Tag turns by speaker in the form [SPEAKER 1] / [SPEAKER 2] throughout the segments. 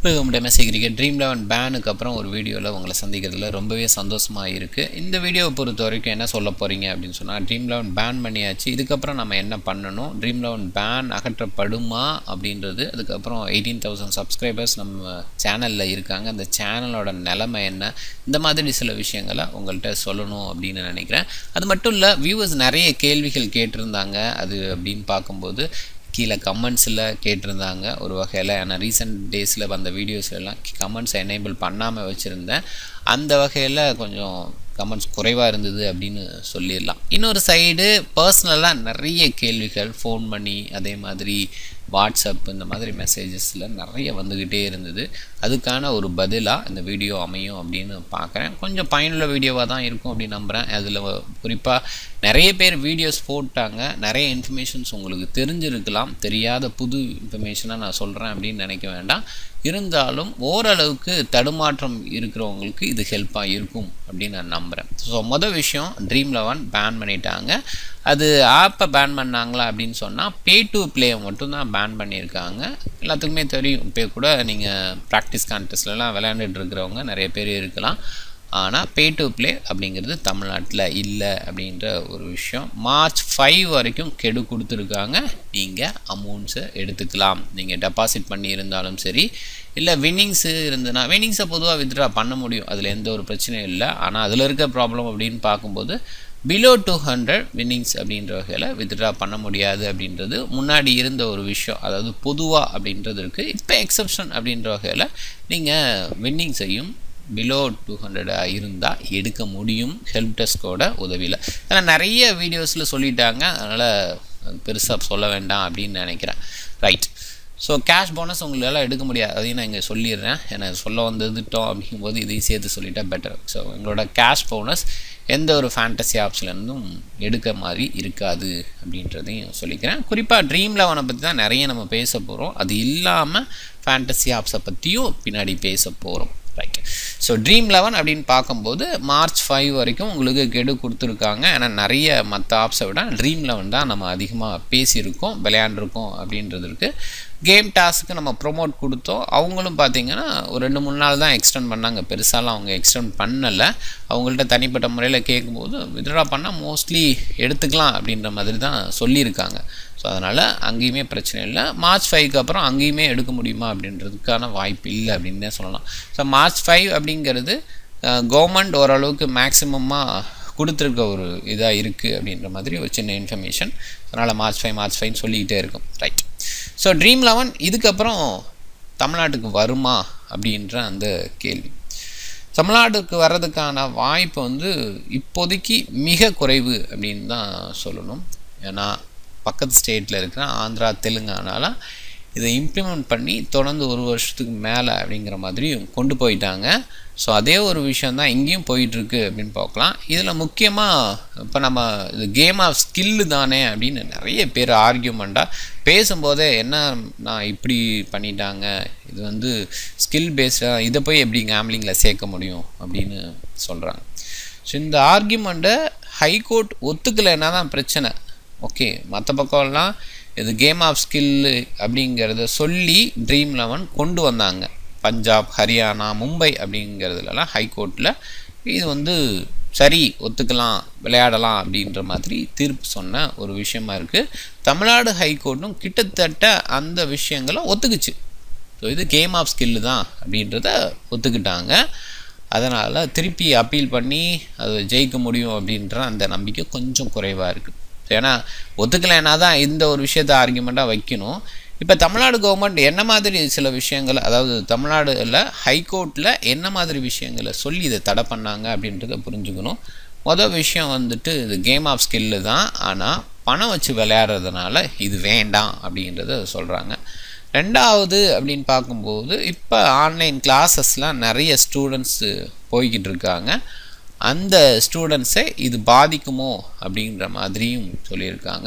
[SPEAKER 1] உலகம் message cricket dream eleven பேனுக்கு அப்புறம் ஒரு வீடியோவில் உங்களை சந்திக்கிறதுல ரொம்பவே சந்தோஷமாக இருக்குது இந்த வீடியோவை பொறுத்த வரைக்கும் என்ன சொல்ல போகிறீங்க அப்படின்னு சொன்னால் ட்ரீம் லெவன் பேன் பண்ணியாச்சு இதுக்கப்புறம் நம்ம என்ன பண்ணணும் ட்ரீம் லெவன் பேன் அகற்றப்படுமா அப்படின்றது அதுக்கப்புறம் எயிட்டீன் தௌசண்ட் சப்ஸ்கிரைபர்ஸ் நம்ம சேனலில் இருக்காங்க அந்த சேனலோட நிலைமை என்ன இந்த மாதிரி சில விஷயங்களை உங்கள்கிட்ட சொல்லணும் அப்படின்னு நினைக்கிறேன் அது மட்டும் இல்லை வியூவர்ஸ் நிறைய கேள்விகள் கேட்டிருந்தாங்க அது அப்படின்னு பார்க்கும்போது கீழே கமெண்ட்ஸில் கேட்டிருந்தாங்க ஒரு வகையில் ஏன்னா ரீசெண்ட் டேஸில் வந்த வீடியோஸ் எல்லாம் கமெண்ட்ஸ் எனேபிள் பண்ணாமல் வச்சுருந்தேன் அந்த வகையில் கொஞ்சம் கமெண்ட்ஸ் குறைவாக இருந்தது அப்படின்னு சொல்லிடலாம் இன்னொரு சைடு பர்சனலாக நிறைய கேள்விகள் ஃபோன் பண்ணி அதே மாதிரி வாட்ஸ்அப் இந்த மாதிரி மெசேஜஸில் நிறைய வந்துக்கிட்டே இருந்தது அதுக்கான ஒரு பதிலாக இந்த வீடியோ அமையும் அப்படின்னு பார்க்குறேன் கொஞ்சம் பயனுள்ள வீடியோவாக தான் இருக்கும் அப்படின்னு நம்புகிறேன் அதில் குறிப்பாக நிறைய பேர் வீடியோஸ் போட்டாங்க நிறைய இன்ஃபர்மேஷன்ஸ் உங்களுக்கு தெரிஞ்சிருக்கலாம் தெரியாத புது இன்ஃபர்மேஷனாக நான் சொல்கிறேன் அப்படின்னு நினைக்க வேண்டாம் இருந்தாலும் ஓரளவுக்கு தடுமாற்றம் இருக்கிறவங்களுக்கு இது ஹெல்ப்பாக இருக்கும் அப்படின்னு நான் நம்புகிறேன் ஸோ மொதல் விஷயம் ட்ரீம் லெவன் பேன் பண்ணிட்டாங்க அது ஆப்பை பேன் பண்ணாங்களா அப்படின்னு சொன்னால் பே டு பிளேயை மட்டும்தான் பேன் பண்ணியிருக்காங்க எல்லாத்துக்குமே தெரியும் இப்போ கூட நீங்கள் ப்ராக்டிஸ் கான்டெஸ்ட்லலாம் விளையாண்டுட்டு இருக்கிறவங்க நிறைய பேர் இருக்கலாம் ஆனால் பே டு ப்ளே அப்படிங்கிறது தமிழ்நாட்டில் இல்லை அப்படின்ற ஒரு விஷயம் மார்ச் ஃபைவ் வரைக்கும் கெடு கொடுத்துருக்காங்க நீங்கள் அமௌண்ட்ஸை எடுத்துக்கலாம் நீங்கள் டெபாசிட் பண்ணியிருந்தாலும் சரி இல்லை வின்னிங்ஸு இருந்ததுன்னா வின்னிங்ஸை பொதுவாக வித்ட்ரா பண்ண முடியும் அதில் எந்த ஒரு பிரச்சனையும் இல்லை ஆனால் அதில் இருக்க ப்ராப்ளம் அப்படின்னு பார்க்கும்போது பிலோ டூ ஹண்ட்ரட் வின்னிங்ஸ் அப்படின்ற வகையில் வித்ட்ரா பண்ண முடியாது அப்படின்றது முன்னாடி இருந்த ஒரு விஷயம் அதாவது பொதுவாக அப்படின்றது இருக்குது இப்போ எக்ஸப்ஷன் அப்படின்ற வகையில் நீங்கள் வின்னிங்ஸையும் பிலோ டூ ஹண்ட்ரடாக இருந்தால் எடுக்க முடியும் ஹெல்ப் டெஸ்கோட உதவியில் ஏன்னா நிறைய வீடியோஸில் சொல்லிட்டாங்க அதனால் பெருசாக சொல்ல வேண்டாம் அப்படின்னு நினைக்கிறேன் ரைட் ஸோ கேஷ் போனஸ் உங்களால் எடுக்க முடியாது அதையும் நான் இங்கே சொல்லிடுறேன் எனக்கு சொல்ல வந்ததுட்டோம் அப்படிங்கும்போது இதையும் சேர்த்து சொல்லிட்டா பெட்டர் ஸோ எங்களோட கேஷ் போனஸ் எந்த ஒரு ஃபேண்டசி ஆப்ஸ்லேருந்தும் எடுக்க மாதிரி இருக்காது அப்படின்றதையும் சொல்லிக்கிறேன் குறிப்பாக ட்ரீம் லெவனை பற்றி தான் நிறைய நம்ம பேச போகிறோம் அது இல்லாமல் ஃபேண்டசி ஆப்ஸை பற்றியும் பின்னாடி பேச போகிறோம் ரைட் ஸோ ட்ரீம் லெவன் அப்படின்னு பார்க்கும்போது மார்ச் ஃபைவ் வரைக்கும் உங்களுக்கு கெடு கொடுத்துருக்காங்க ஏன்னா நிறைய மற்ற ஆப்ஸை விட ட்ரீம் லெவன் தான் நம்ம அதிகமாக பேசியிருக்கோம் விளையாண்டுருக்கோம் அப்படின்றது இருக்குது கேம் டாஸ்க்கு நம்ம ப்ரொமோட் கொடுத்தோம் அவங்களும் பார்த்தீங்கன்னா ஒரு ரெண்டு மூணு நாள் தான் எக்ஸ்டெண்ட் பண்ணாங்க பெருசாலாம் அவங்க எக்ஸ்டெண்ட் பண்ணலை அவங்கள்ட்ட தனிப்பட்ட முறையில் கேட்கும்போது வித்ட்ரா பண்ணால் மோஸ்ட்லி எடுத்துக்கலாம் அப்படின்ற மாதிரி தான் சொல்லியிருக்காங்க ஸோ அதனால் அங்கேயுமே பிரச்சனை இல்லை மார்ச் ஃபைவ்க்கு அப்புறம் அங்கேயுமே எடுக்க முடியுமா அப்படின்றதுக்கான வாய்ப்பு இல்லை அப்படின்னு தான் சொல்லலாம் ஸோ மார்ச் ஃபைவ் அப்படிங்கிறது கவர்மெண்ட் ஓரளவுக்கு மேக்ஸிமமாக கொடுத்துருக்க ஒரு இதாக இருக்குது அப்படின்ற மாதிரி ஒரு சின்ன இன்ஃபர்மேஷன் அதனால் மார்ச் ஃபைவ் மார்ச் ஃபைவ்னு சொல்லிக்கிட்டே இருக்கும் ரைட் ஸோ ட்ரீம் லெவன் இதுக்கப்புறம் தமிழ்நாட்டுக்கு வருமா அப்படின்ற அந்த கேள்வி தமிழ்நாட்டுக்கு வர்றதுக்கான வாய்ப்பு வந்து இப்போதைக்கு மிக குறைவு அப்படின்னு தான் சொல்லணும் ஏன்னா பக்கத்து ஸ்டேட்டில் இருக்கிற ஆந்திரா தெலுங்கானாலாம் இதை இம்ப்ளிமெண்ட் பண்ணி தொடர்ந்து ஒரு வருஷத்துக்கு மேலே அப்படிங்கிற மாதிரி கொண்டு போயிட்டாங்க ஸோ அதே ஒரு விஷயம் தான் இங்கேயும் போயிட்டுருக்கு அப்படின்னு பார்க்கலாம் இதில் முக்கியமாக இப்போ நம்ம இது கேம் ஆஃப் ஸ்கில்லு தானே அப்படின்னு நிறைய பேர் ஆர்கியூமெண்ட்டாக பேசும்போதே என்ன நான் இப்படி பண்ணிட்டாங்க இது வந்து ஸ்கில் பேஸ்டாக இதை போய் எப்படி கேம்லிங்கில் சேர்க்க முடியும் அப்படின்னு சொல்கிறாங்க ஸோ இந்த ஆர்கியூமெண்ட்டை ஹைகோர்ட் ஒத்துக்கலைன்னா தான் பிரச்சனை ஓகே மற்ற பக்கம்லாம் இது கேம் ஆஃப் ஸ்கில்லு அப்படிங்கிறத சொல்லி ட்ரீம் லெவன் கொண்டு வந்தாங்க பஞ்சாப் ஹரியானா மும்பை அப்படிங்கிறதுலலாம் ஹைகோர்ட்டில் இது வந்து சரி ஒத்துக்கலாம் விளையாடலாம் அப்படின்ற மாதிரி தீர்ப்பு சொன்ன ஒரு விஷயமா இருக்குது தமிழ்நாடு ஹைகோர்ட்டும் கிட்டத்தட்ட அந்த விஷயங்களை ஒத்துக்குச்சு ஸோ இது கேம் ஆஃப் ஸ்கில்லு தான் அப்படின்றத ஒத்துக்கிட்டாங்க அதனால் திருப்பி அப்பீல் பண்ணி அது ஜெயிக்க முடியும் அப்படின்ற அந்த நம்பிக்கை கொஞ்சம் குறைவாக இருக்குது ஏன்னா ஒத்துக்கலைன்னா தான் இந்த ஒரு விஷயத்தை ஆர்கியூமெண்ட்டாக வைக்கணும் இப்போ தமிழ்நாடு கவர்மெண்ட் என்ன மாதிரி சில விஷயங்கள் அதாவது தமிழ்நாடுல ஹைகோர்ட்டில் என்ன மாதிரி விஷயங்களை சொல்லி இதை தடை பண்ணாங்க அப்படின்றத புரிஞ்சுக்கணும் மொதல் விஷயம் வந்துட்டு இது கேம் ஆஃப் ஸ்கில்லு தான் ஆனால் பணம் வச்சு விளையாடுறதுனால இது வேண்டாம் அப்படின்றத சொல்கிறாங்க ரெண்டாவது அப்படின்னு பார்க்கும்போது இப்போ ஆன்லைன் கிளாஸஸ்லாம் நிறைய ஸ்டூடெண்ட்ஸு போய்கிட்டு இருக்காங்க அந்த ஸ்டூடெண்ட்ஸை இது பாதிக்குமோ அப்படின்ற மாதிரியும் சொல்லியிருக்காங்க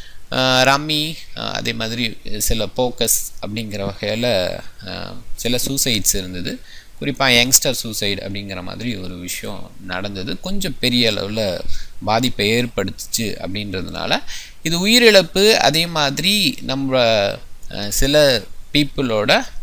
[SPEAKER 1] ரம்மி அதே மாதிரி சில போக்கஸ் அப்படிங்கிற வகையில் சில சூசைட்ஸ் இருந்தது குறிப்பாக யங்ஸ்டர் சூசைடு அப்படிங்கிற மாதிரி ஒரு விஷயம் நடந்தது கொஞ்சம் பெரிய அளவில் பாதிப்பை ஏற்படுத்துச்சு அப்படின்றதுனால இது உயிரிழப்பு அதே மாதிரி நம்ம சில பீப்புளோட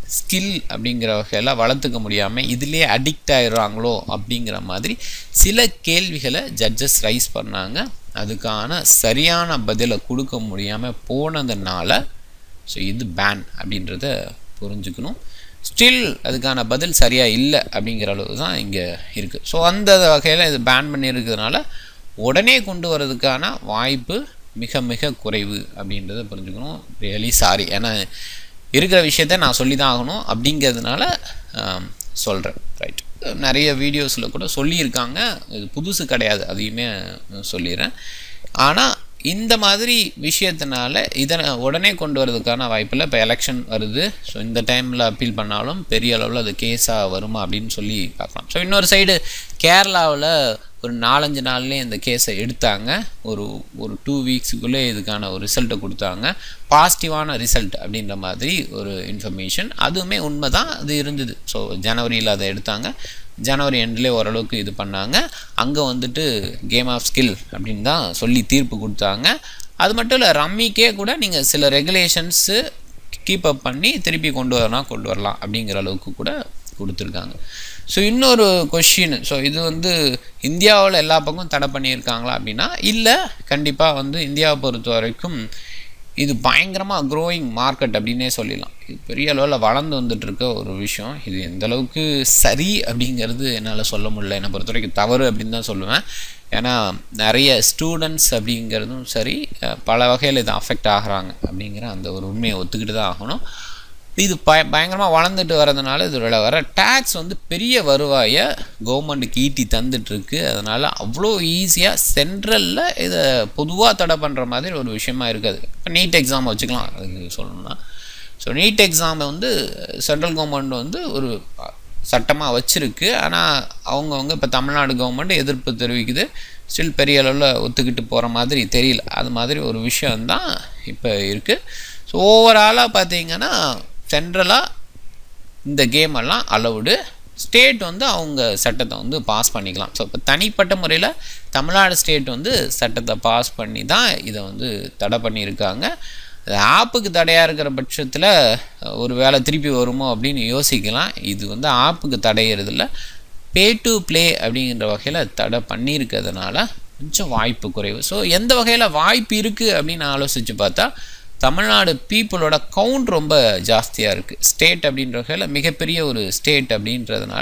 [SPEAKER 1] ஸ்கில் அப்படிங்கிற வகையில் வளர்த்துக்க முடியாமல் இதிலே அடிக்ட் ஆயிடுறாங்களோ அப்படிங்கிற மாதிரி சில கேள்விகளை ஜட்ஜஸ் ரைஸ் பண்ணாங்க அதுக்கான சரியான பதிலை கொடுக்க முடியாமல் போனதுனால ஸோ இது பேன் அப்படின்றத புரிஞ்சுக்கணும் ஸ்டில் அதுக்கான பதில் சரியாக இல்லை அப்படிங்கிற அளவு தான் இங்கே இருக்குது ஸோ அந்த வகையில் இது பேன் பண்ணியிருக்கிறதுனால உடனே கொண்டு வரதுக்கான வாய்ப்பு மிக மிக குறைவு அப்படின்றத புரிஞ்சுக்கணும் ரியலி சாரி ஏன்னா இருக்கிற விஷயத்த நான் சொல்லி தான் ஆகணும் அப்படிங்கிறதுனால சொல்கிறேன் ரைட் நிறைய வீடியோஸில் கூட சொல்லியிருக்காங்க இது புதுசு கிடையாது அதையுமே சொல்லிடுறேன் ஆனால் இந்த மாதிரி விஷயத்தினால இதை உடனே கொண்டு வரதுக்கான வாய்ப்பில் இப்போ எலெக்ஷன் வருது ஸோ இந்த டைமில் அப்பீல் பண்ணாலும் பெரிய அளவில் அது கேஸாக வருமா அப்படின்னு சொல்லி பார்க்கலாம் ஸோ இன்னொரு சைடு கேரளாவில் ஒரு நாலஞ்சு நாள்லேயே இந்த கேஸை எடுத்தாங்க ஒரு ஒரு டூ வீக்ஸுக்குள்ளே இதுக்கான ஒரு ரிசல்ட்டை கொடுத்தாங்க பாசிட்டிவான ரிசல்ட் அப்படின்ற மாதிரி ஒரு இன்ஃபர்மேஷன் அதுவுமே உண்மை தான் அது இருந்தது ஸோ ஜனவரியில் அதை எடுத்தாங்க ஜனவரி எண்ட்லேயே ஓரளவுக்கு இது பண்ணாங்க அங்கே வந்துட்டு கேம் ஆஃப் ஸ்கில் அப்படின்னு தான் சொல்லி தீர்ப்பு கொடுத்தாங்க அது மட்டும் இல்லை ரம்மிக்கே கூட நீங்கள் சில ரெகுலேஷன்ஸு கீப் அப் பண்ணி திருப்பி கொண்டு வரலாம் கொண்டு வரலாம் அப்படிங்கிற அளவுக்கு கூட கொடுத்துருக்காங்க ஸோ இன்னொரு கொஷின் ஸோ இது வந்து இந்தியாவில் எல்லா பக்கமும் தடை பண்ணியிருக்காங்களா அப்படின்னா இல்லை கண்டிப்பாக வந்து இந்தியாவை பொறுத்த வரைக்கும் இது பயங்கரமாக க்ரோயிங் மார்க்கெட் அப்படின்னே சொல்லிடலாம் இது பெரிய அளவில் வளர்ந்து வந்துட்டு இருக்க ஒரு விஷயம் இது எந்த அளவுக்கு சரி அப்படிங்கிறது என்னால் சொல்ல முடியல என்னை பொறுத்த வரைக்கும் தவறு அப்படின்னு தான் சொல்லுவேன் ஏன்னா நிறைய ஸ்டூடெண்ட்ஸ் அப்படிங்கிறதும் சரி பல வகையில் இது அஃபெக்ட் ஆகிறாங்க அப்படிங்கிற அந்த ஒரு உண்மையை ஒத்துக்கிட்டு தான் ஆகணும் இது பய பயங்கரமாக வளர்ந்துட்டு வரதுனால இதோட வர டேக்ஸ் வந்து பெரிய வருவாயை கவர்மெண்ட்டுக்கு ஈட்டி தந்துட்டுருக்கு அதனால் அவ்வளோ ஈஸியாக சென்ட்ரலில் இதை பொதுவாக தடை பண்ணுற மாதிரி ஒரு விஷயமா இருக்காது இப்போ நீட் எக்ஸாம் வச்சுக்கலாம் அதுக்கு சொல்லணும்னா ஸோ நீட் எக்ஸாமை வந்து சென்ட்ரல் கவர்மெண்ட் வந்து ஒரு சட்டமாக வச்சுருக்கு ஆனால் அவங்கவுங்க இப்போ தமிழ்நாடு கவர்மெண்ட் எதிர்ப்பு தெரிவிக்குது ஸ்டில் பெரிய அளவில் ஒத்துக்கிட்டு போகிற மாதிரி தெரியல அது மாதிரி ஒரு விஷயந்தான் இப்போ இருக்குது ஸோ ஓவராலாக பார்த்தீங்கன்னா சென்ட்ரலாக இந்த கேம் எல்லாம் அலவுடு ஸ்டேட் வந்து அவங்க சட்டத்தை வந்து பாஸ் பண்ணிக்கலாம் ஸோ இப்போ தனிப்பட்ட முறையில் தமிழ்நாடு ஸ்டேட் வந்து சட்டத்தை பாஸ் பண்ணி தான் இதை வந்து தடை பண்ணியிருக்காங்க ஆப்புக்கு தடையாக இருக்கிற பட்சத்தில் ஒரு வேலை திருப்பி வருமோ அப்படின்னு யோசிக்கலாம் இது வந்து ஆப்புக்கு தடையிறதில்ல பே டு ப்ளே அப்படிங்கிற வகையில் தடை பண்ணியிருக்கிறதுனால கொஞ்சம் வாய்ப்பு குறைவு ஸோ எந்த வகையில் வாய்ப்பு இருக்குது அப்படின்னு ஆலோசித்து பார்த்தா தமிழ்நாடு பீப்புளோட கவுண்ட் ரொம்ப ஜாஸ்தியாக இருக்குது ஸ்டேட் அப்படின்ற வகையில் மிகப்பெரிய ஒரு ஸ்டேட் அப்படின்றதுனால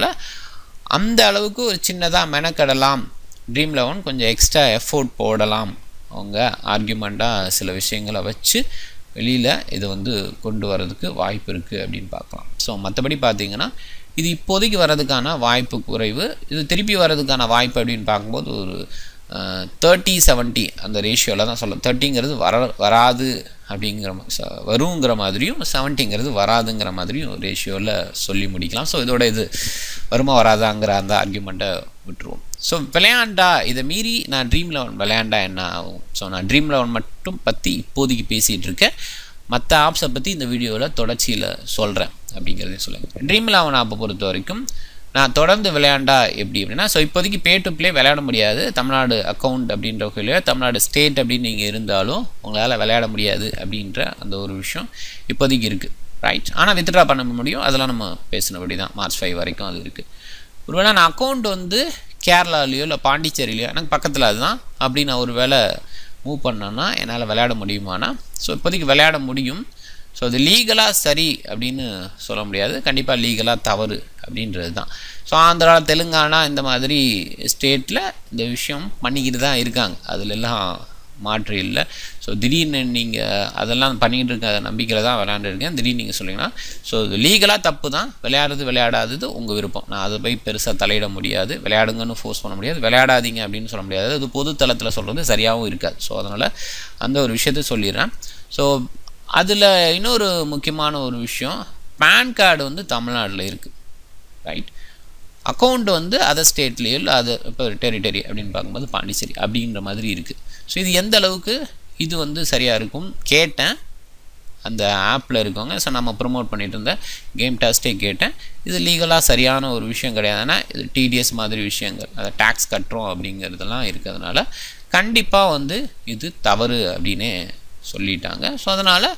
[SPEAKER 1] அந்த அளவுக்கு ஒரு சின்னதாக மெனக்கடலாம் ட்ரீம் லெவன் கொஞ்சம் எக்ஸ்ட்ரா எஃபோர்ட் போடலாம் அவங்க ஆர்கியூமெண்ட்டாக சில விஷயங்களை வச்சு வெளியில் இதை வந்து கொண்டு வரதுக்கு வாய்ப்பு இருக்குது அப்படின்னு பார்க்கலாம் ஸோ மற்றபடி பார்த்தீங்கன்னா இது இப்போதைக்கு வர்றதுக்கான வாய்ப்பு குறைவு இது திருப்பி வர்றதுக்கான வாய்ப்பு அப்படின்னு பார்க்கும்போது ஒரு தேர்ட்டி செவன்ட்டி அந்த ரேஷியோவில் தான் சொல்ல தேர்ட்டிங்கிறது வர வராது அப்படிங்கிற வருங்கிற மாதிரியும் செவன்ட்டிங்கிறது வராதுங்கிற மாதிரியும் ரேஷியோவில் சொல்லி முடிக்கலாம் ஸோ இதோட இது வருமா வராதாங்கிற அந்த ஆர்கியூமெண்ட்டை விட்டுருவோம் ஸோ விளையாண்டா இதை மீறி நான் ட்ரீம் லெவன் விளையாண்டா என்ன ஆகும் ஸோ நான் ட்ரீம் லெவன் மட்டும் பற்றி இப்போதைக்கு பேசிகிட்டு இருக்கேன் மற்ற ஆப்ஸை பற்றி இந்த வீடியோவில் தொடர்ச்சியில் சொல்கிறேன் அப்படிங்கிறதையும் சொல்லுங்கள் ட்ரீம் லெவன் ஆப்பை பொறுத்த வரைக்கும் நான் தொடர்ந்து விளையாண்டா எப்படி அப்படின்னா ஸோ இப்போதைக்கு பே டு ப்ளே விளையாட முடியாது தமிழ்நாடு அக்கௌண்ட் அப்படின்ற வகையிலையோ தமிழ்நாடு ஸ்டேட் அப்படின்னு நீங்கள் இருந்தாலும் உங்களால் விளையாட முடியாது அப்படின்ற அந்த ஒரு விஷயம் இப்போதைக்கு இருக்குது ரைட் ஆனால் வித்ட்ரா பண்ண முடியும் அதெல்லாம் நம்ம பேசினபடி தான் மார்ச் ஃபைவ் வரைக்கும் அது இருக்குது ஒருவேளை நான் அக்கௌண்ட் வந்து கேரளாலேயோ இல்லை பாண்டிச்சேரியிலையோ எனக்கு பக்கத்தில் அதுதான் அப்படி நான் ஒரு வேளை மூவ் பண்ணேன்னா என்னால் விளையாட முடியுமானா ஸோ இப்போதைக்கு விளையாட முடியும் ஸோ அது லீகலாக சரி அப்படின்னு சொல்ல முடியாது கண்டிப்பாக லீகலாக தவறு அப்படின்றது தான் ஸோ ஆந்திரா தெலுங்கானா இந்த மாதிரி ஸ்டேட்டில் இந்த விஷயம் பண்ணிக்கிட்டு தான் இருக்காங்க அதிலெல்லாம் மாற்று இல்லை ஸோ திடீர்னு நீங்கள் அதெல்லாம் பண்ணிக்கிட்டு இருக்க நம்பிக்கையில் தான் விளையாண்டுருக்கேன் திடீர்னு நீங்கள் சொன்னீங்கன்னா ஸோ இது லீகலாக தப்பு தான் விளையாடுறது விளையாடாதது உங்கள் விருப்பம் நான் அதை போய் பெருசாக தலையிட முடியாது விளையாடுங்கன்னு ஃபோர்ஸ் பண்ண முடியாது விளையாடாதீங்க அப்படின்னு சொல்ல முடியாது அது பொது தளத்தில் சொல்கிறது சரியாகவும் இருக்காது ஸோ அதனால் அந்த ஒரு விஷயத்த சொல்லிடுறேன் ஸோ அதில் இன்னொரு முக்கியமான ஒரு விஷயம் பேன் கார்டு வந்து தமிழ்நாட்டில் இருக்குது ரைட் அக்கௌண்ட் வந்து அதர் ஸ்டேட்லேயோ இல்லை அது இப்போ டெரிட்டரி அப்படின்னு பார்க்கும்போது பாண்டிச்சேரி அப்படின்ற மாதிரி இருக்குது ஸோ இது எந்த அளவுக்கு இது வந்து சரியாக இருக்கும் கேட்டேன் அந்த ஆப்பில் இருக்கவங்க ஸோ நம்ம ப்ரொமோட் பண்ணிட்டு இருந்த கேம் டாஸ்ட்டே கேட்டேன் இது லீகலாக சரியான ஒரு விஷயம் கிடையாதுன்னா இது டிடிஎஸ் மாதிரி விஷயங்கள் அதை டேக்ஸ் கட்டுறோம் அப்படிங்கிறதெல்லாம் இருக்கிறதுனால கண்டிப்பாக வந்து இது தவறு அப்படின்னே சொல்லிட்டாங்க ஸோ அதனால்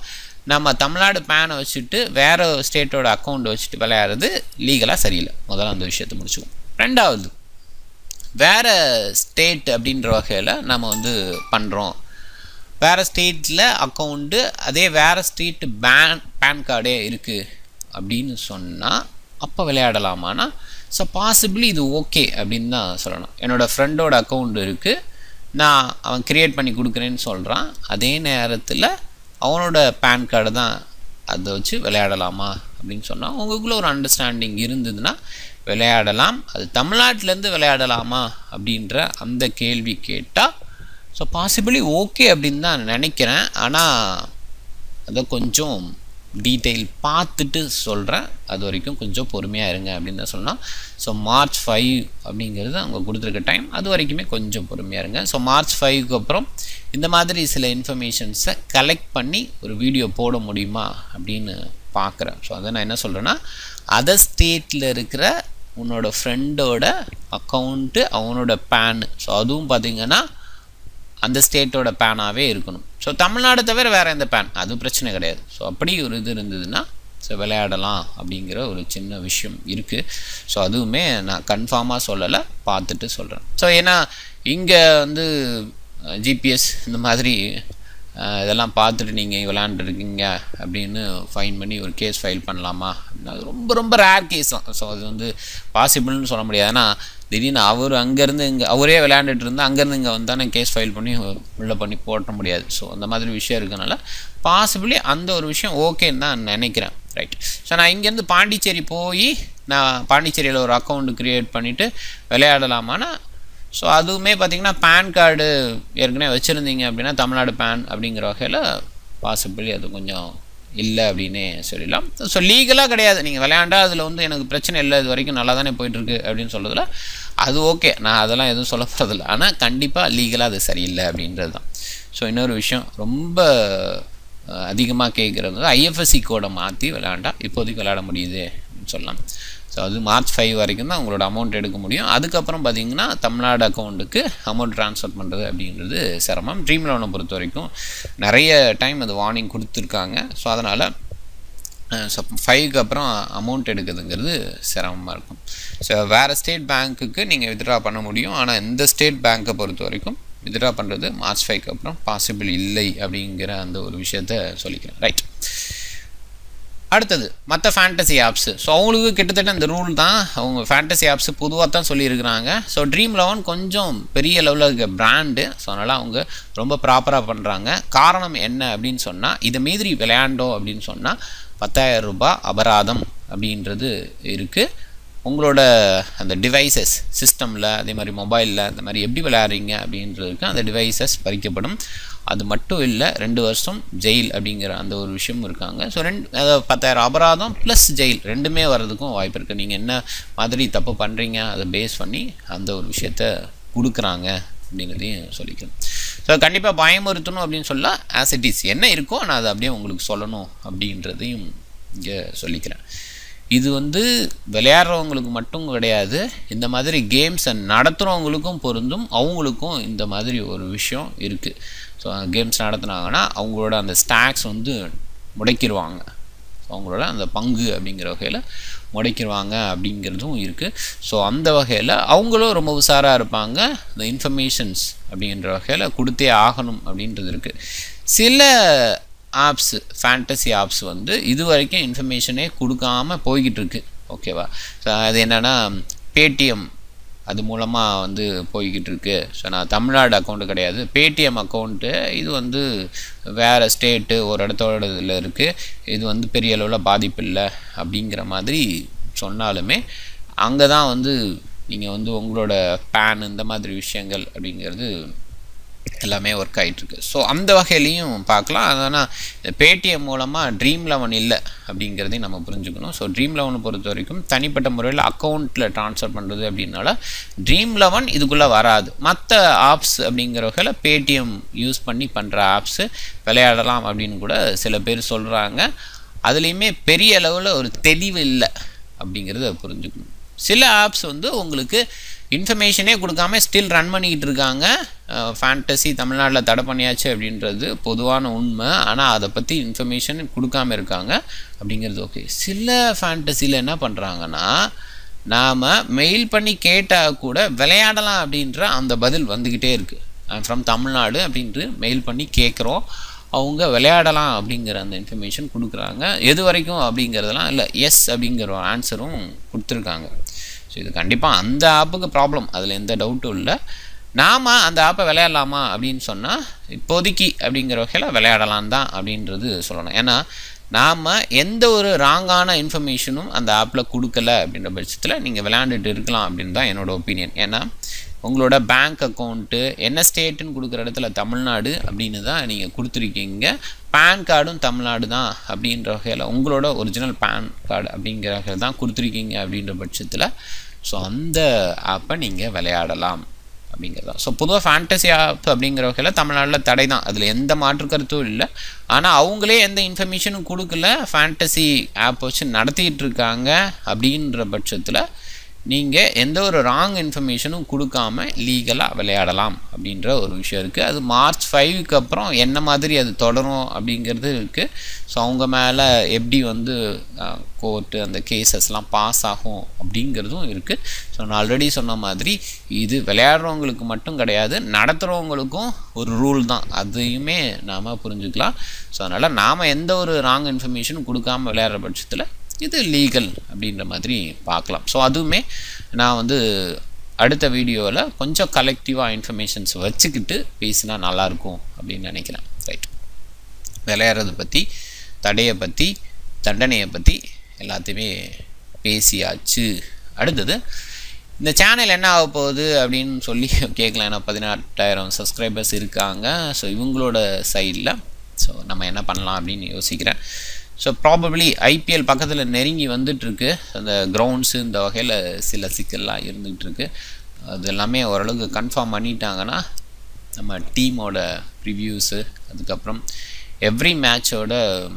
[SPEAKER 1] நம்ம தமிழ்நாடு பேனை வச்சுட்டு வேறு ஸ்டேட்டோட அக்கௌண்ட் வச்சுட்டு விளையாடுறது லீகலாக சரியில்லை முதல்ல அந்த விஷயத்தை முடிச்சுக்குவோம் ரெண்டாவது வேறு ஸ்டேட் அப்படின்ற வகையில் நம்ம வந்து பண்ணுறோம் வேறு ஸ்டேட்டில் அக்கௌண்ட்டு அதே வேறு ஸ்டேட்டு பேன் பேன் கார்டே இருக்குது அப்படின்னு சொன்னால் அப்போ விளையாடலாமானா ஸோ பாசிபிளி இது ஓகே அப்படின்னு தான் சொல்லணும் என்னோடய ஃப்ரெண்டோட அக்கௌண்ட் இருக்குது நான் அவன் க்ரியேட் பண்ணி கொடுக்குறேன்னு சொல்கிறான் அதே நேரத்தில் அவனோட பேன் கார்டு தான் அதை வச்சு விளையாடலாமா அப்படின்னு சொன்னால் உங்களுக்குள்ள ஒரு அண்டர்ஸ்டாண்டிங் இருந்ததுன்னா விளையாடலாம் அது தமிழ்நாட்டிலேருந்து விளையாடலாமா அப்படின்ற அந்த கேள்வி கேட்டால் ஸோ பாசிபிளி ஓகே அப்படின்னு தான் நினைக்கிறேன் ஆனால் அதை கொஞ்சம் டீட்டெயில் பார்த்துட்டு சொல்கிறேன் அது வரைக்கும் கொஞ்சம் பொறுமையாக இருங்க அப்படின்னு தான் சொல்லலாம் ஸோ மார்ச் ஃபைவ் அப்படிங்கிறது அவங்க கொடுத்துருக்க டைம் அது வரைக்குமே கொஞ்சம் பொறுமையாக இருங்க ஸோ மார்ச் ஃபைவ்க்கு அப்புறம் இந்த மாதிரி சில இன்ஃபர்மேஷன்ஸை கலெக்ட் பண்ணி ஒரு வீடியோ போட முடியுமா அப்படின்னு பார்க்குறேன் ஸோ அதை நான் என்ன சொல்கிறேன்னா அதர் ஸ்டேட்டில் இருக்கிற உன்னோட ஃப்ரெண்டோட அக்கௌண்ட்டு அவனோட பேனு ஸோ அதுவும் பார்த்திங்கன்னா அந்த ஸ்டேட்டோட பேனாகவே இருக்கணும் ஸோ தமிழ்நாடு தவிர வேறு எந்த பேன் அது பிரச்சனை கிடையாது ஸோ அப்படி ஒரு இது இருந்ததுன்னா ஸோ விளையாடலாம் அப்படிங்கிற ஒரு சின்ன விஷயம் இருக்குது ஸோ அதுவுமே நான் கன்ஃபார்மாக சொல்லலை பார்த்துட்டு சொல்கிறேன் ஸோ ஏன்னா இங்கே வந்து ஜிபிஎஸ் இந்த மாதிரி இதெல்லாம் பார்த்துட்டு நீங்கள் விளாண்டுருக்கீங்க அப்படின்னு ஃபைன் பண்ணி ஒரு கேஸ் ஃபைல் பண்ணலாமா அது ரொம்ப ரொம்ப ரேர் கேஸ் தான் ஸோ அது வந்து பாசிபிள்னு சொல்ல முடியாது ஏன்னா திடீர்னு அவர் அங்கேருந்து இங்கே அவரே விளையாண்டுட்டு இருந்தால் அங்கேருந்து இங்கே வந்தால் நான் கேஸ் ஃபைல் பண்ணி உள்ளே பண்ணி போட்ட முடியாது ஸோ அந்த மாதிரி விஷயம் இருக்கனால பாசிபிளி அந்த ஒரு விஷயம் ஓகேன்னு தான் நினைக்கிறேன் ரைட் ஸோ நான் இங்கேருந்து பாண்டிச்சேரி போய் நான் பாண்டிச்சேரியில் ஒரு அக்கௌண்ட் க்ரியேட் பண்ணிவிட்டு விளையாடலாமான்னா ஸோ அதுவுமே பார்த்திங்கன்னா பேன் கார்டு ஏற்கனவே வச்சுருந்தீங்க அப்படின்னா தமிழ்நாடு பேன் அப்படிங்கிற வகையில் பாசிபிளி அது கொஞ்சம் இல்லை அப்படின்னே சொல்லிடலாம் ஸோ லீகலாக கிடையாது நீங்கள் விளையாண்டா அதில் வந்து எனக்கு பிரச்சனை இல்லை இது வரைக்கும் நல்லா தானே போயிட்டுருக்கு அப்படின்னு சொல்கிறதுல அது ஓகே நான் அதெல்லாம் எதுவும் சொல்ல போகிறதில்ல ஆனால் கண்டிப்பாக லீகலாக அது சரியில்லை அப்படின்றது தான் ஸோ இன்னொரு விஷயம் ரொம்ப அதிகமாக கேட்குறது ஐஎஃப்எஸ்சி கோடை மாற்றி விளையாண்டா இப்போதைக்கு விளையாட முடியுது அப்படின்னு சொல்லலாம் ஸோ அது மார்ச் ஃபைவ் வரைக்கும் தான் உங்களோட அமௌண்ட் எடுக்க முடியும் அதுக்கப்புறம் பார்த்தீங்கன்னா தமிழ்நாடு அக்கௌண்ட்டுக்கு அமௌண்ட் ட்ரான்ஸ்ஃபர் பண்ணுறது அப்படின்றது சிரமம் ட்ரீம் லோனை பொறுத்த வரைக்கும் நிறைய டைம் அது வார்னிங் கொடுத்துருக்காங்க ஸோ அதனால் ஸோ ஃபைவ்க்கு அப்புறம் அமௌண்ட் எடுக்கிறதுங்கிறது சிரமமாக இருக்கும் ஸோ வேறு ஸ்டேட் பேங்க்குக்கு நீங்கள் வித்ட்ரா பண்ண முடியும் ஆனால் இந்த ஸ்டேட் பேங்க்கை பொறுத்த வரைக்கும் வித்ட்ரா பண்ணுறது மார்ச் ஃபைவ்க்கு அப்புறம் பாசிபிள் இல்லை அப்படிங்கிற அந்த ஒரு விஷயத்த சொல்லிக்கிறேன் ரைட் அடுத்தது மற்ற ஃபேண்டசி ஆப்ஸு ஸோ அவங்களுக்கு கிட்டத்தட்ட இந்த ரூல் தான் அவங்க ஃபேண்டசி ஆப்ஸு பொதுவாக தான் சொல்லியிருக்கிறாங்க ஸோ ட்ரீம் லெவன் கொஞ்சம் பெரிய லெவலில் இருக்க பிராண்டு ஸோ அதனால் அவங்க ரொம்ப ப்ராப்பராக பண்ணுறாங்க காரணம் என்ன அப்படின்னு சொன்னால் இதை மீறி விளையாண்டோம் அப்படின்னு சொன்னால் பத்தாயிரம் ரூபாய் அபராதம் அப்படின்றது இருக்குது உங்களோட அந்த டிவைசஸ் சிஸ்டமில் அதே மாதிரி மொபைலில் அந்த மாதிரி எப்படி விளையாடுறீங்க அப்படின்றதுக்கு அந்த டிவைசஸ் பறிக்கப்படும் அது மட்டும் இல்லை ரெண்டு வருஷம் ஜெயில் அப்படிங்கிற அந்த ஒரு விஷயம் இருக்காங்க ஸோ ரெண்டு அதாவது பத்தாயிரம் அபராதம் ப்ளஸ் ஜெயில் ரெண்டுமே வர்றதுக்கும் வாய்ப்பு இருக்குது நீங்கள் என்ன மாதிரி தப்பு பண்ணுறீங்க அதை பேஸ் பண்ணி அந்த ஒரு விஷயத்த கொடுக்குறாங்க அப்படிங்கிறதையும் சொல்லிக்கணும் ஸோ கண்டிப்பாக பயமுறுத்தணும் அப்படின்னு சொல்ல ஆஸ் இட் இஸ் என்ன இருக்கோ நான் அதை அப்படியே உங்களுக்கு சொல்லணும் அப்படின்றதையும் இங்கே சொல்லிக்கிறேன் இது வந்து விளையாடுறவங்களுக்கு மட்டும் கிடையாது இந்த மாதிரி கேம்ஸை நடத்துகிறவங்களுக்கும் பொருந்தும் அவங்களுக்கும் இந்த மாதிரி ஒரு விஷயம் இருக்குது ஸோ கேம்ஸ் நடத்துனாங்கன்னா அவங்களோட அந்த ஸ்டாக்ஸ் வந்து முடைக்கிடுவாங்க அவங்களோட அந்த பங்கு அப்படிங்கிற வகையில் முடைக்கிடுவாங்க அப்படிங்கிறதும் இருக்குது ஸோ அந்த வகையில் அவங்களும் ரொம்ப உஷாராக இருப்பாங்க இந்த இன்ஃபர்மேஷன்ஸ் அப்படின்ற வகையில் கொடுத்தே ஆகணும் அப்படின்றது இருக்குது சில ஆப்ஸு ஃபேண்டசி ஆப்ஸ் வந்து இது வரைக்கும் இன்ஃபர்மேஷனே கொடுக்காமல் போய்கிட்டு இருக்கு ஓகேவா ஸோ அது என்னென்னா பேடிஎம் அது மூலமாக வந்து போய்கிட்டு இருக்கு ஸோ நான் தமிழ்நாடு அக்கௌண்ட்டு கிடையாது பேடிஎம் அக்கௌண்ட்டு இது வந்து வேறு ஸ்டேட்டு ஒரு இடத்தோட இதில் இருக்குது இது வந்து பெரிய அளவில் பாதிப்பு இல்லை அப்படிங்கிற மாதிரி சொன்னாலுமே அங்கே தான் வந்து நீங்கள் வந்து உங்களோட பேன் இந்த மாதிரி விஷயங்கள் அப்படிங்கிறது எல்லாமே ஒர்க் ஆகிட்டுருக்கு ஸோ அந்த வகையிலையும் பார்க்கலாம் ஆனால் பேடிஎம் மூலமாக ட்ரீம் லெவன் இல்லை அப்படிங்கிறதையும் நம்ம புரிஞ்சுக்கணும் ஸோ ட்ரீம் லெவனை பொறுத்த வரைக்கும் தனிப்பட்ட முறையில் அக்கௌண்ட்டில் ட்ரான்ஸ்ஃபர் பண்ணுறது அப்படின்னால ட்ரீம் லெவன் இதுக்குள்ளே வராது மற்ற ஆப்ஸ் அப்படிங்கிற வகையில் பேடிஎம் யூஸ் பண்ணி பண்ணுற ஆப்ஸு விளையாடலாம் அப்படின்னு கூட சில பேர் சொல்கிறாங்க அதுலேயுமே பெரிய அளவில் ஒரு தெளிவு இல்லை அப்படிங்கிறத புரிஞ்சுக்கணும் சில ஆப்ஸ் வந்து உங்களுக்கு இன்ஃபர்மேஷனே கொடுக்காம ஸ்டில் ரன் பண்ணிக்கிட்டு இருக்காங்க ஃபேண்டசி தமிழ்நாட்டில் தடை பண்ணியாச்சு அப்படின்றது பொதுவான உண்மை ஆனால் அதை பற்றி இன்ஃபர்மேஷன் கொடுக்காம இருக்காங்க அப்படிங்கிறது ஓகே சில ஃபேண்டசியில் என்ன பண்ணுறாங்கன்னா நாம் மெயில் பண்ணி கேட்டால் கூட விளையாடலாம் அப்படின்ற அந்த பதில் வந்துக்கிட்டே இருக்குது ஃப்ரம் தமிழ்நாடு அப்படின்ட்டு மெயில் பண்ணி கேட்குறோம் அவங்க விளையாடலாம் அப்படிங்கிற அந்த இன்ஃபர்மேஷன் கொடுக்குறாங்க எது வரைக்கும் அப்படிங்கிறதெல்லாம் இல்லை எஸ் அப்படிங்கிற ஆன்சரும் கொடுத்துருக்காங்க ஸோ இது கண்டிப்பாக அந்த ஆப்புக்கு ப்ராப்ளம் அதில் எந்த டவுட்டும் இல்லை நாம் அந்த ஆப்பை விளையாடலாமா அப்படின்னு சொன்னால் இப்போதைக்கு அப்படிங்கிற வகையில் விளையாடலாம் தான் அப்படின்றது சொல்லணும் ஏன்னா நாம் எந்த ஒரு ராங்கான இன்ஃபர்மேஷனும் அந்த ஆப்பில் கொடுக்கல அப்படின்ற பட்சத்தில் நீங்கள் விளையாண்டுட்டு இருக்கலாம் அப்படின்னு தான் என்னோடய ஒப்பீனியன் ஏன்னா உங்களோட பேங்க் அக்கௌண்ட்டு என்ன ஸ்டேட்டுன்னு கொடுக்குற இடத்துல தமிழ்நாடு அப்படின்னு தான் நீங்கள் கொடுத்துருக்கீங்க பேன் கார்டும் தமிழ்நாடு தான் அப்படின்ற வகையில் உங்களோட ஒரிஜினல் பேன் கார்டு அப்படிங்கிற வகையில் தான் கொடுத்துருக்கீங்க அப்படின்ற பட்சத்தில் ஸோ அந்த ஆப்பை நீங்கள் விளையாடலாம் அப்படிங்கிறது தான் ஸோ பொதுவாக ஃபேண்டசி ஆப் அப்படிங்கிற வகையில் தமிழ்நாட்டில் தடை தான் அதில் எந்த மாற்று கருத்தும் இல்லை ஆனால் அவங்களே எந்த இன்ஃபர்மேஷனும் கொடுக்கல ஃபேண்டசி ஆப் வச்சு நடத்திட்டு இருக்காங்க அப்படின்ற பட்சத்தில் நீங்கள் எந்த ஒரு ராங் இன்ஃபர்மேஷனும் கொடுக்காம லீகலாக விளையாடலாம் அப்படின்ற ஒரு விஷயம் இருக்குது அது மார்ச் ஃபைவுக்கு அப்புறம் என்ன மாதிரி அது தொடரும் அப்படிங்கிறது இருக்குது ஸோ அவங்க மேலே எப்படி வந்து கோர்ட்டு அந்த கேசஸ்லாம் பாஸ் ஆகும் அப்படிங்கிறதும் இருக்குது ஸோ நான் ஆல்ரெடி சொன்ன மாதிரி இது விளையாடுறவங்களுக்கு மட்டும் கிடையாது நடத்துகிறவங்களுக்கும் ஒரு ரூல் தான் அதையுமே நாம் புரிஞ்சுக்கலாம் ஸோ அதனால் நாம் எந்த ஒரு ராங் இன்ஃபர்மேஷனும் கொடுக்காம விளையாடுற பட்சத்தில் இது லீகல் அப்படின்ற மாதிரி பார்க்கலாம் ஸோ அதுவுமே நான் வந்து அடுத்த வீடியோவில் கொஞ்சம் கலெக்டிவாக இன்ஃபர்மேஷன்ஸ் வச்சுக்கிட்டு பேசினா நல்லாயிருக்கும் அப்படின்னு நினைக்கிறேன் ரைட் விளையாடுறதை பற்றி தடையை பற்றி தண்டனையை பற்றி எல்லாத்தையுமே பேசியாச்சு அடுத்தது இந்த சேனல் என்ன ஆக போகுது அப்படின்னு சொல்லி கேட்கலாம் ஏன்னா பதினெட்டாயிரம் சப்ஸ்கிரைபர்ஸ் இருக்காங்க ஸோ இவங்களோட சைடில் ஸோ நம்ம என்ன பண்ணலாம் அப்படின்னு யோசிக்கிறேன் ஸோ ப்ராபப்ளி ஐபிஎல் பக்கத்தில் நெருங்கி வந்துட்டுருக்கு அந்த கிரவுண்ட்ஸு இந்த வகையில் சில சிக்கல்லாம் இருந்துகிட்ருக்கு அது எல்லாமே ஓரளவுக்கு கன்ஃபார்ம் பண்ணிட்டாங்கன்னா நம்ம டீமோட ரிவ்யூஸு அதுக்கப்புறம் எவ்ரி மேட்சோட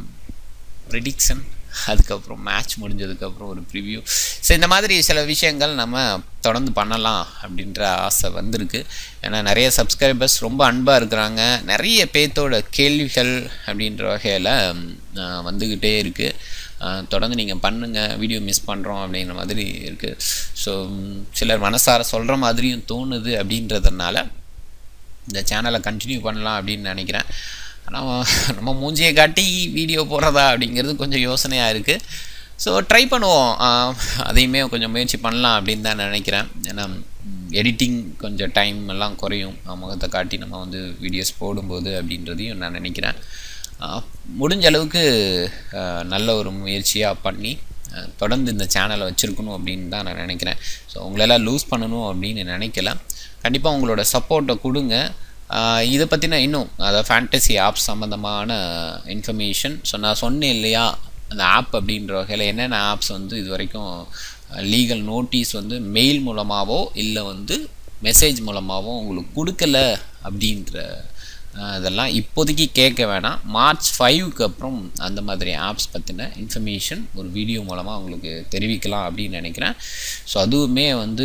[SPEAKER 1] ப்ரிடிக்ஷன் அதுக்கப்புறம் மேட்ச் முடிஞ்சதுக்கப்புறம் ஒரு ப்ரிவ்யூ ஸோ இந்த மாதிரி சில விஷயங்கள் நம்ம தொடர்ந்து பண்ணலாம் அப்படின்ற ஆசை வந்திருக்கு ஏன்னா நிறைய சப்ஸ்கிரைபர்ஸ் ரொம்ப அன்பாக இருக்கிறாங்க நிறைய பேர்த்தோட கேள்விகள் அப்படின்ற வகையில் வந்துக்கிட்டே இருக்குது தொடர்ந்து நீங்கள் பண்ணுங்கள் வீடியோ மிஸ் பண்ணுறோம் அப்படிங்கிற மாதிரி இருக்குது ஸோ சிலர் மனசார சொல்கிற மாதிரியும் தோணுது அப்படின்றதுனால இந்த சேனலை கண்டினியூ பண்ணலாம் அப்படின்னு நினைக்கிறேன் ஆனால் நம்ம மூஞ்சியை காட்டி வீடியோ போடுறதா அப்படிங்கிறது கொஞ்சம் யோசனையாக இருக்குது ஸோ ட்ரை பண்ணுவோம் அதையுமே கொஞ்சம் முயற்சி பண்ணலாம் அப்படின்னு தான் நினைக்கிறேன் ஏன்னா எடிட்டிங் கொஞ்சம் டைம் எல்லாம் குறையும் முகத்தை காட்டி நம்ம வந்து வீடியோஸ் போடும்போது அப்படின்றதையும் நான் நினைக்கிறேன் முடிஞ்ச அளவுக்கு நல்ல ஒரு முயற்சியாக பண்ணி தொடர்ந்து இந்த சேனலை வச்சுருக்கணும் அப்படின்னு தான் நான் நினைக்கிறேன் ஸோ உங்களெல்லாம் லூஸ் பண்ணணும் அப்படின்னு நினைக்கல கண்டிப்பாக உங்களோட சப்போர்ட்டை கொடுங்க இதை பற்றின இன்னும் அதாவது ஃபேண்டசி ஆப் சம்மந்தமான இன்ஃபர்மேஷன் ஸோ நான் சொன்னேன் இல்லையா அந்த ஆப் அப்படின்ற வகையில் என்னென்ன ஆப்ஸ் வந்து இது வரைக்கும் லீகல் நோட்டீஸ் வந்து மெயில் மூலமாகவோ இல்லை வந்து மெசேஜ் மூலமாகவோ உங்களுக்கு கொடுக்கல அப்படின்ற இதெல்லாம் இப்போதைக்கு கேட்க வேணாம் மார்ச் ஃபைவுக்கு அப்புறம் அந்த மாதிரி ஆப்ஸ் பற்றின இன்ஃபர்மேஷன் ஒரு வீடியோ மூலமாக உங்களுக்கு தெரிவிக்கலாம் அப்படின்னு நினைக்கிறேன் ஸோ அதுவுமே வந்து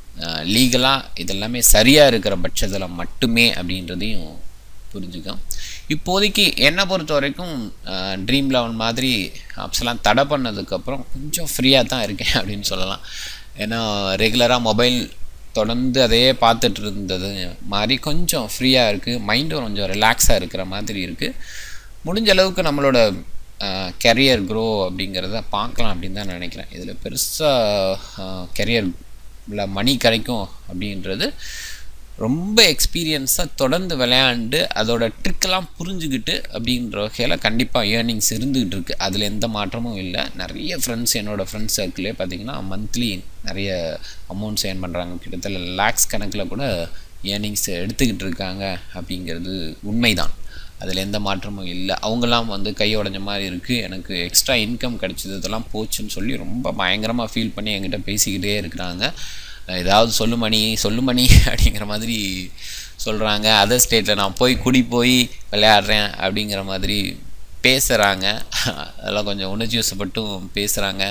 [SPEAKER 1] லீகலாக இதெல்லாமே சரியாக இருக்கிற பட்சத்தில் மட்டுமே அப்படின்றதையும் புரிஞ்சுக்கும் இப்போதைக்கு என்னை பொறுத்த வரைக்கும் ட்ரீம் லெவன் மாதிரி ஆப்ஸ்லாம் தடை பண்ணதுக்கப்புறம் கொஞ்சம் ஃப்ரீயாக தான் இருக்கேன் அப்படின்னு சொல்லலாம் ஏன்னா ரெகுலராக மொபைல் தொடர்ந்து அதையே பார்த்துட்டு இருந்தது மாதிரி கொஞ்சம் ஃப்ரீயாக இருக்குது மைண்டும் கொஞ்சம் ரிலாக்ஸாக இருக்கிற மாதிரி இருக்குது முடிஞ்ச அளவுக்கு நம்மளோட கெரியர் க்ரோ அப்படிங்கிறத பார்க்கலாம் அப்படின்னு தான் நினைக்கிறேன் இதில் பெருசாக கெரியரில் மணி கிடைக்கும் அப்படின்றது ரொம்ப எக்ஸ்பீரியன்ஸாக தொடர்ந்து விளையாண்டு அதோட ட்ரிக்கெல்லாம் புரிஞ்சுக்கிட்டு அப்படின்ற வகையில் கண்டிப்பாக ஏர்னிங்ஸ் இருந்துக்கிட்டு இருக்குது அதில் எந்த மாற்றமும் இல்லை நிறைய ஃப்ரெண்ட்ஸ் என்னோடய ஃப்ரெண்ட்ஸ் சர்க்கிளே பார்த்திங்கன்னா மந்த்லி நிறைய அமௌண்ட்ஸ் ஏர்ன் பண்ணுறாங்க கிட்டத்தட்ட லேக்ஸ் கணக்கில் கூட ஏர்னிங்ஸ் எடுத்துக்கிட்டு இருக்காங்க அப்படிங்கிறது உண்மைதான் அதில் எந்த மாற்றமும் இல்லை அவங்களாம் வந்து கை உடஞ்ச மாதிரி இருக்குது எனக்கு எக்ஸ்ட்ரா இன்கம் கிடச்சிது இதெல்லாம் போச்சுன்னு சொல்லி ரொம்ப பயங்கரமாக ஃபீல் பண்ணி என்கிட்ட பேசிக்கிட்டே இருக்கிறாங்க ஏதாவது சொல்லுமணி சொல்லுமணி அப்படிங்கிற மாதிரி சொல்கிறாங்க அதர் ஸ்டேட்டில் நான் போய் குடி போய் விளையாடுறேன் அப்படிங்கிற மாதிரி பேசுகிறாங்க அதெல்லாம் கொஞ்சம் உணர்ச்சி வசப்பட்டும் பேசுகிறாங்க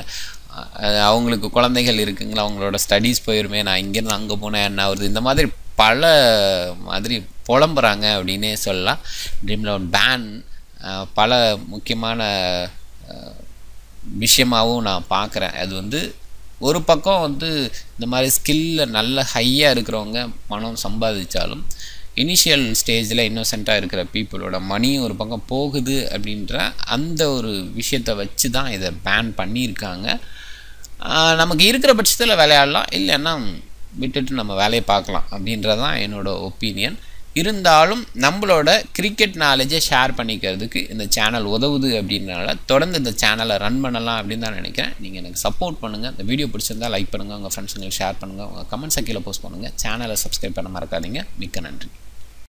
[SPEAKER 1] அஹ் அவங்களுக்கு குழந்தைகள் இருக்குங்களா அவங்களோட ஸ்டடீஸ் போயிருமே நான் இங்கேருந்து அங்கே போனேன் என்ன ஆகுது இந்த மாதிரி பல மாதிரி புலம்புறாங்க அப்படின்னே சொல்லலாம் ட்ரீம் லெவன் பேன் பல முக்கியமான அஹ், விஷயமாகவும் நான் பார்க்குறேன் அது வந்து ஒரு பக்கம் வந்து இந்த மாதிரி ஸ்கில்லில் நல்ல ஹையாக இருக்கிறவங்க பணம் சம்பாதிச்சாலும் இனிஷியல் ஸ்டேஜில் இன்னோசென்ட்டாக இருக்கிற பீப்புளோட மணியும் ஒரு பக்கம் போகுது அப்படின்ற அந்த ஒரு விஷயத்தை வச்சு தான் இதை பேன் பண்ணியிருக்காங்க ஆஹ் நமக்கு இருக்கிற பட்சத்தில் விளையாடலாம் இல்லைன்னா விட்டுட்டு நம்ம வேலையை பார்க்கலாம் அப்படின்றது தான் என்னோட ஒப்பீனியன் இருந்தாலும் நம்மளோட கிரிக்கெட் நாலேஜை ஷேர் பண்ணிக்கிறதுக்கு இந்த சேனல் உதவுது அப்படின்றனால தொடர்ந்து இந்த சேனலை ரன் பண்ணலாம் அப்படின்னு தான் நினைக்கிறேன் நீங்கள் எனக்கு சப்போர்ட் பண்ணுங்கள் இந்த வீடியோ பிடிச்சிருந்தா லைக் பண்ணுங்கள் உங்கள் ஃப்ரெண்ட்ஸுங்களுக்கு ஷேர் பண்ணுங்கள் உங்கள் கமெண்ட்ஸை கீழே போஸ்ட் பண்ணுங்கள் சேனலை சப்ஸ்கிரைப் பண்ண மறக்காதீங்க மிக்க நன்றி